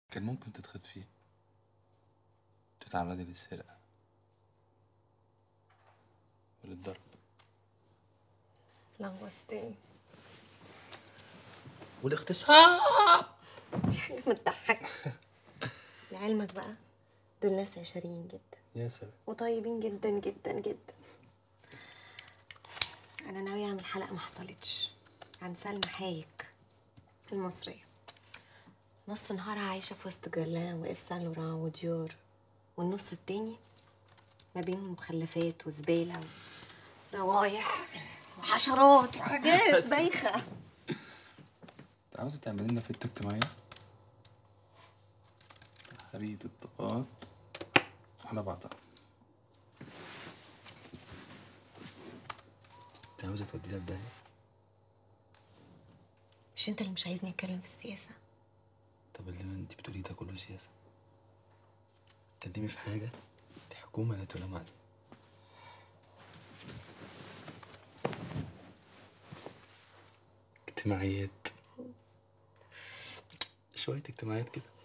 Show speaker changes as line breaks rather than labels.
كان ممكن تتخطفي تتعرضي للسرقة وللضرب
لغوصتني
والاغتصاب
دي حاجة ما تضحكش لعلمك بقى دول ناس عشريين جدا
يا سلام
وطيبين جدا جدا جدا انا ناوية اعمل حلقة ما حصلتش عن سلمى حايك المصرية نص نهارها عايشة في وسط جرلان وإف سان لوران وديور والنص التاني ما بين مخلفات وزبالة وروايح وحشرات وحاجات بايخة
انت عاوزة تعملي لنا فتة اجتماعية؟ خريطة الطبقات على بعضها انت عاوزة تودينا في داهية؟
مش انت اللي مش عايزني اتكلم في السياسة
طب اللي انت بتقوليه ده كله سياسة اتكلمي في حاجة دي حكومة لا تلام عليها اجتماعيات شوية اجتماعيات كده